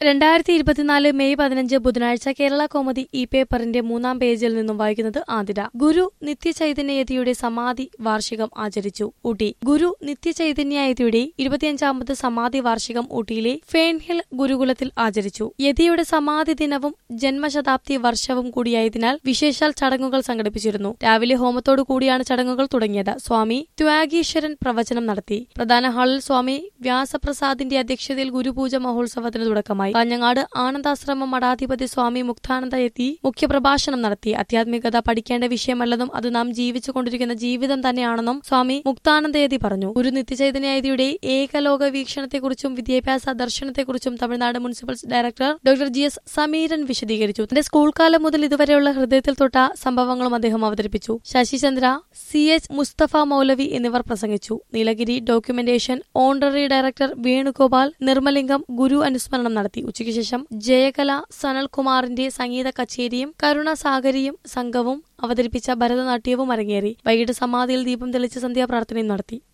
രണ്ടായിരത്തി ഇരുപത്തിനാല് മെയ് പതിനഞ്ച് ബുധനാഴ്ച കേരള കോമഡി ഈ പേപ്പറിന്റെ മൂന്നാം പേജിൽ നിന്നും വായിക്കുന്നത് ആതിര ഗുരു നിത്യചൈതന്യയതിയുടെ സമാധി വാർഷികം ആചരിച്ചു ഊട്ടി ഗുരു നിത്യചൈതന്യയതിയുടെ ഇരുപത്തിയഞ്ചാമത് സമാധി വാർഷികം ഊട്ടിയിലെ ഫേൺഹിൽ ഗുരുകുലത്തിൽ ആചരിച്ചു യതിയുടെ സമാധി ദിനവും ജന്മശതാബ്ദി വർഷവും കൂടിയായതിനാൽ വിശേഷാൽ ചടങ്ങുകൾ സംഘടിപ്പിച്ചിരുന്നു രാവിലെ ഹോമത്തോടു കൂടിയാണ് ചടങ്ങുകൾ തുടങ്ങിയത് സ്വാമി ത്യാഗീശ്വരൻ പ്രവചനം നടത്തി പ്രധാന ഹാളിൽ സ്വാമി വ്യാസപ്രസാദിന്റെ അധ്യക്ഷതയിൽ ഗുരുപൂജ മഹോത്സവത്തിന് തുടക്കമായി കാഞ്ഞങ്ങാട് ആനന്ദാശ്രമം മഠാധിപതി സ്വാമി മുക്താനന്ദ എത്തി മുഖ്യപ്രഭാഷണം നടത്തി ആധ്യാത്മികത പഠിക്കേണ്ട വിഷയമല്ലെന്നും അത് നാം ജീവിച്ചുകൊണ്ടിരിക്കുന്ന ജീവിതം തന്നെയാണെന്നും സ്വാമി മുക്താനന്ദയതി പറഞ്ഞു ഗുരു നിത്യചൈതന്യയതിയുടെ ഏകലോക വീക്ഷണത്തെക്കുറിച്ചും വിദ്യാഭ്യാസ ദർശനത്തെക്കുറിച്ചും Tamil Nadu municipal director doctor G S Sameeran വിശദീകരിച്ചു തന്റെ സ്കൂൾ കാലം മുതൽ ഇതുവരെയുള്ള ഹൃദയത്തിൽ തൊട്ട സംഭവങ്ങളും അദ്ദേഹം അവതരിപ്പിച്ചു ശശിചന്ദ്ര സി എച്ച് മുസ്തഫ മൗലവി എന്നിവർ പ്രസംഗിച്ചു Nilgiri documentation honorary director Venugopal Nirmalingam ഗുരു അനുസ്മരണം നടത്തി ഉച്ചയ്ക്ക് ശേഷം ജയകല സനൽകുമാറിന്റെ സംഗീത കച്ചേരിയും കരുണ സാഗരിയും സംഘവും അവതരിപ്പിച്ച ഭരതനാട്യവും അരങ്ങേറി വൈകിട്ട് സമാധിയിൽ ദീപം തെളിച്ച് സന്ധ്യാപ്രാർത്ഥനയും നടത്തി